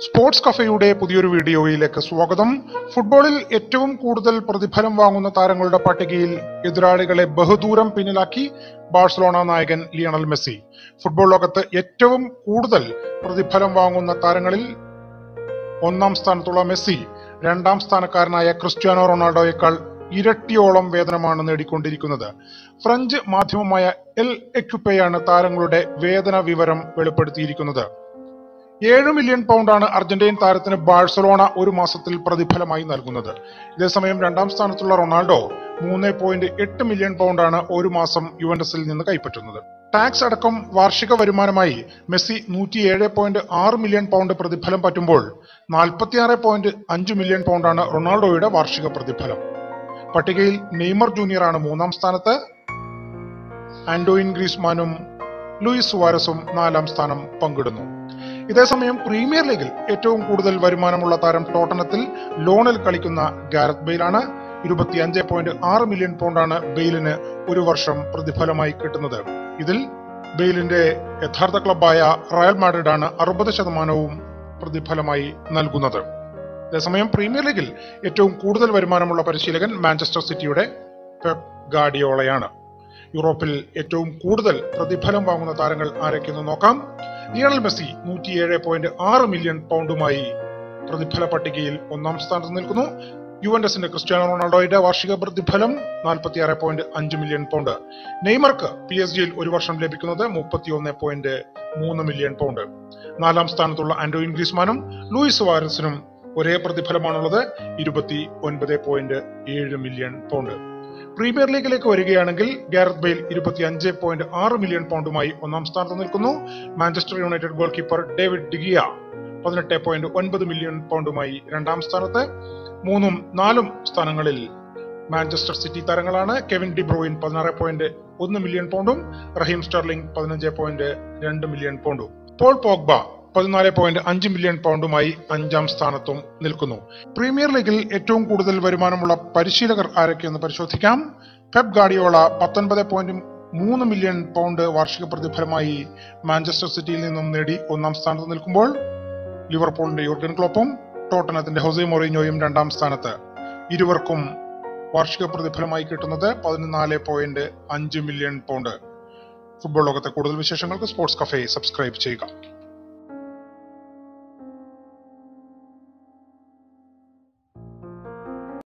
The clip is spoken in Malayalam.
സ്പോർട്സ് കഫയുടെ പുതിയൊരു വീഡിയോയിലേക്ക് സ്വാഗതം ഫുട്ബോളിൽ ഏറ്റവും കൂടുതൽ പ്രതിഫലം വാങ്ങുന്ന താരങ്ങളുടെ പട്ടികയിൽ എതിരാളികളെ ബഹുദൂരം പിന്നിലാക്കി ബാഴ്സലോണ നായകൻ ലിയണൽ മെസ്സി ഫുട്ബോൾ ലോകത്ത് ഏറ്റവും കൂടുതൽ പ്രതിഫലം വാങ്ങുന്ന താരങ്ങളിൽ ഒന്നാം സ്ഥാനത്തുള്ള മെസ്സി രണ്ടാം സ്ഥാനക്കാരനായ ക്രിസ്ത്യാനോ റൊണാൾഡോയേക്കാൾ ഇരട്ടിയോളം വേതനമാണ് നേടിക്കൊണ്ടിരിക്കുന്നത് ഫ്രഞ്ച് മാധ്യമമായ എൽ എക്യുപ്പയാണ് താരങ്ങളുടെ വേതന വിവരം വെളിപ്പെടുത്തിയിരിക്കുന്നത് ഏഴ് മില്യൺ പൗണ്ടാണ് അർജന്റീൻ താരത്തിന് ബാഴ്സലോണ ഒരു മാസത്തിൽ പ്രതിഫലമായി നൽകുന്നത് ഇതേസമയം രണ്ടാം സ്ഥാനത്തുള്ള റൊണാൾഡോ മൂന്ന് പോയിന്റ് എട്ട് മില്യൺ പൗണ്ടാണ് ഒരു മാസം യുവന്റസിൽ നിന്ന് കൈപ്പറ്റുന്നത് ടാക്സ് അടക്കം വാർഷിക വരുമാനമായി മെസ്സി നൂറ്റിയേഴ് പോയിന്റ് ആറ് മില്യൺ പൗണ്ട് പ്രതിഫലം പറ്റുമ്പോൾ നാൽപ്പത്തിയാറ് പോയിന്റ് അഞ്ച് മില്യൺ പൗണ്ടാണ് റൊണാൾഡോയുടെ വാർഷിക പ്രതിഫലം പട്ടികയിൽ നെയ്മർ ജൂനിയറാണ് മൂന്നാം സ്ഥാനത്ത് ആൻഡോയിൻ ഗ്രീസ്മാനും ലൂയിസ് സുവാരസും നാലാം സ്ഥാനം പങ്കിടുന്നു ഇതേസമയം പ്രീമിയർ ലീഗിൽ ഏറ്റവും കൂടുതൽ വരുമാനമുള്ള താരം ടോട്ടനത്തിൽ ലോണിൽ കളിക്കുന്ന ഗാരത് ബെയിലാണ് ഇരുപത്തിയഞ്ച് പോയിന്റ് ആറ് മില്യൺ പൗണ്ടാണ് ബെയിലിന് ഒരു വർഷം പ്രതിഫലമായി കിട്ടുന്നത് ഇതിൽ ബെയിലിന്റെ യഥാർത്ഥ ക്ലബായ റയൽ മാഡ്രിഡാണ് അറുപത് ശതമാനവും പ്രതിഫലമായി നൽകുന്നത് അതേസമയം പ്രീമിയർ ലീഗിൽ ഏറ്റവും കൂടുതൽ വരുമാനമുള്ള പരിശീലകൻ മാഞ്ചസ്റ്റർ സിറ്റിയുടെ പെപ് ഗാഡിയോളയാണ് യൂറോപ്പിൽ ഏറ്റവും കൂടുതൽ പ്രതിഫലം വാങ്ങുന്ന താരങ്ങൾ ആരൊക്കെയെന്ന് നോക്കാം ലിയണൽ മെസ്സി നൂറ്റിയേഴ് പോയിന്റ് ആറ് മില്യൺ പൗണ്ടുമായി പ്രതിഫല പട്ടികയിൽ ഒന്നാം സ്ഥാനത്ത് നിൽക്കുന്നു യുവന്റസിന്റെ ക്രിസ്ത്യാനോ റൊണാൾഡോയുടെ വാർഷിക പ്രതിഫലം നാൽപ്പത്തിയാറ് പോയിന്റ് അഞ്ച് മില്യൺ പൗണ്ട് നെയ്മർക്ക് പി എസ് ജിയിൽ ഒരു വർഷം ലഭിക്കുന്നത് മുപ്പത്തിയൊന്ന് പോയിന്റ് മൂന്ന് മില്യൺ പൗണ്ട് നാലാം സ്ഥാനത്തുള്ള ആന്റോയിൻ ഗ്രീസ്മാനും ലൂയിസ് വാരസിനും ഒരേ പ്രതിഫലമാണുള്ളത് ഇരുപത്തി ഒൻപത് പോയിന്റ് ഏഴ് മില്യൺ പൗണ്ട് പ്രീമിയർ ലീഗിലേക്ക് വരികയാണെങ്കിൽ ഗാരത് ബെയിൽ ഇരുപത്തി അഞ്ച് പോയിന്റ് ആറ് മില്യൺ പൗണ്ടുമായി ഒന്നാം സ്ഥാനത്ത് നിൽക്കുന്നു Manchester United goalkeeper David De Gea പതിനെട്ട് പോയിന്റ് ഒൻപത് മില്യൺ പൗണ്ടുമായി രണ്ടാം സ്ഥാനത്ത് മൂന്നും നാലും സ്ഥാനങ്ങളിൽ മാഞ്ചസ്റ്റർ സിറ്റി താരങ്ങളാണ് കെവിൻ ഡിബ്രോയിൻ പതിനാറ് പോയിന്റ് ഒന്ന് മില്യൺ പൗണ്ടും റഹീം സ്റ്റെർലിംഗ് പതിനഞ്ച് പോയിന്റ് രണ്ട് മില്യൺ പൗണ്ടും പോൾ പോഗ്ബ പതിനാല് പോയിന്റ് അഞ്ച് മില്യൺ പൗണ്ടുമായി അഞ്ചാം സ്ഥാനത്തും നിൽക്കുന്നു പ്രീമിയർ ലീഗിൽ ഏറ്റവും കൂടുതൽ വരുമാനമുള്ള പരിശീലകർ ആരൊക്കെയെന്ന് പരിശോധിക്കാം പെപ് ഗാഡിയോള പത്തൊൻപത് പോയിന്റ് മൂന്ന് മില്യൺ പൗണ്ട് വാർഷിക പ്രതിഫലമായി മാഞ്ചസ്റ്റർ സിറ്റിയിൽ നിന്നും നേടി ഒന്നാം സ്ഥാനത്ത് നിൽക്കുമ്പോൾ ലിവർപൂളിന്റെ യൂർഗൻ ക്ലോപ്പും ടോട്ടനത്തിന്റെ ഹൊസെ മൊറീഞ്ഞോയും രണ്ടാം സ്ഥാനത്ത് ഇരുവർക്കും വാർഷിക പ്രതിഫലമായി കിട്ടുന്നത് പതിനാല് പോയിന്റ് അഞ്ച് മില്യൺ പൗണ്ട് ഫുട്ബോൾ ലോകത്തെ കൂടുതൽ വിശേഷങ്ങൾക്ക് സ്പോർട്സ് കഫേ സബ്സ്ക്രൈബ് ചെയ്യുക